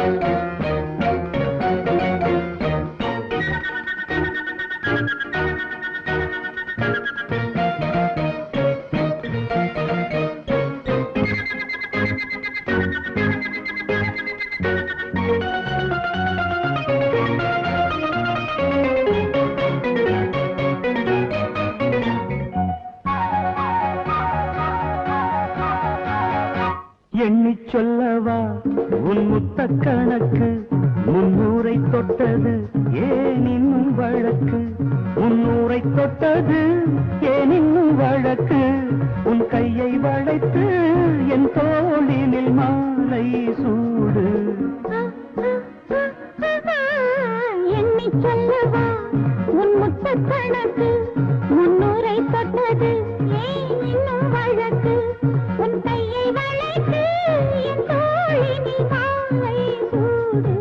எண்ணிச் சொல்லவா உன் முத்த கணக்கு முன்னூரை தொட்டது ஏன் இன்னும் வழக்கு முன்னூரை தொட்டது ஏன் இன்னும் வழக்கு உன் கையை வளைத்து என் தோளினில் மாலை சூடு எண்ணி சொல்லவா உன் முத்த கணக்கு முன்னூரை தொட்டது ஏன் இன்னும் வழக்கு உன் கையை வளைத்து என் தோழினில் மாலை சூடு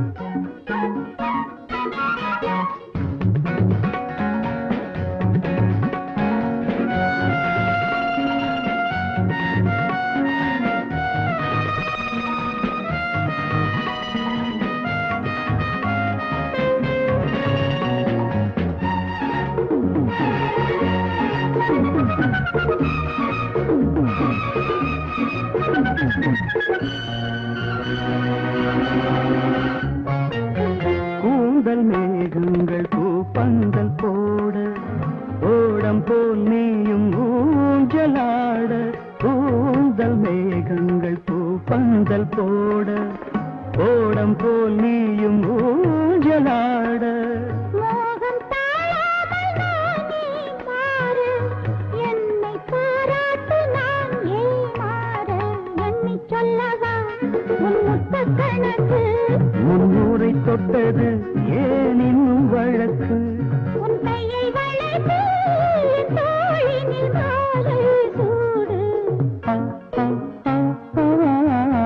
கூந்தல் மேகங்கள் பூப்பந்தல் போட ஓடம் போல் நீயும் ஊஞ்சலாட கூந்தல் மேகங்கள் பூப்பந்தல் போட ஓடம் போல் நீயும் ஊஞ்சலாட மோகம் தாழாமல் நானே மாறு என்னை பாராட்டு நான் ஏமாற எண்ணி சொல்லவா உன் முத்த கணக்கு முன்னூரை தொட்டது ஏன் இன்னும் வழக்கு உன் கையை வளைத்து என் தோழினில் மாலை சூடு ஆ, ஆ, ஆ, ஆ.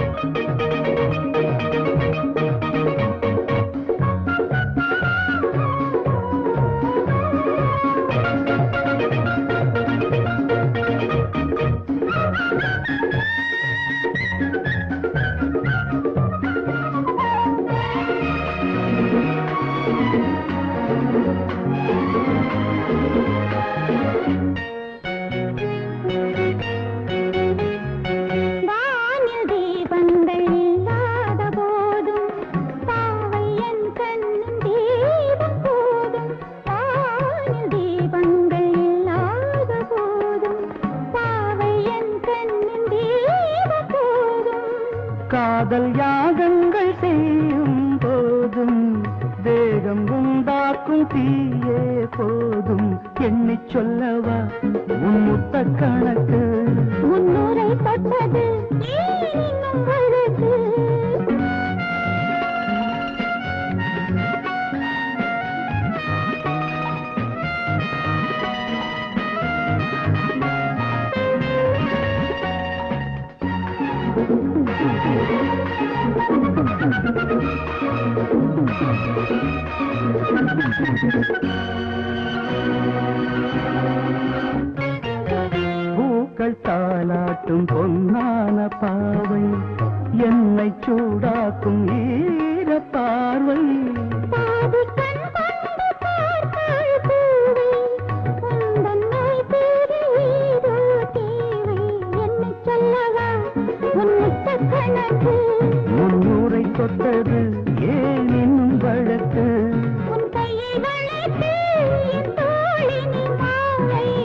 வானில் தீபங்கள் இல்லாத போதும் பாவை என் கண்ணின் தீபம் போதும் வானில் தீபங்கள் இல்லாத போதும் பாவை என் கண்ணின் தீபம் போதும் காதல் யாகங்கள் செய்யும் போதும் தேகம் உண்டாக்கும் தீயே போதும் எண்ணிச் சொல்லவா உன் முத்த கணக்கு முன்னூரை தொட்டது ஏன் இன்னும் வழக்கு பூக்கள் தாளாட்டும் பொன்னான பாவை என்னை சூடாக்கும் ஈர பார்வை பாதி கண் கொண்டு பார்த்தாள் பூவை உந்தன் நோய் தீர ஏதோ தேவை என்னைச் சொல்லவா உன் முத்த கணக்கு முன்னூரை தொட்டது ஏன் இன்னும் வழக்கு உன் கையை வளைத்து என் தோழினில் மாலை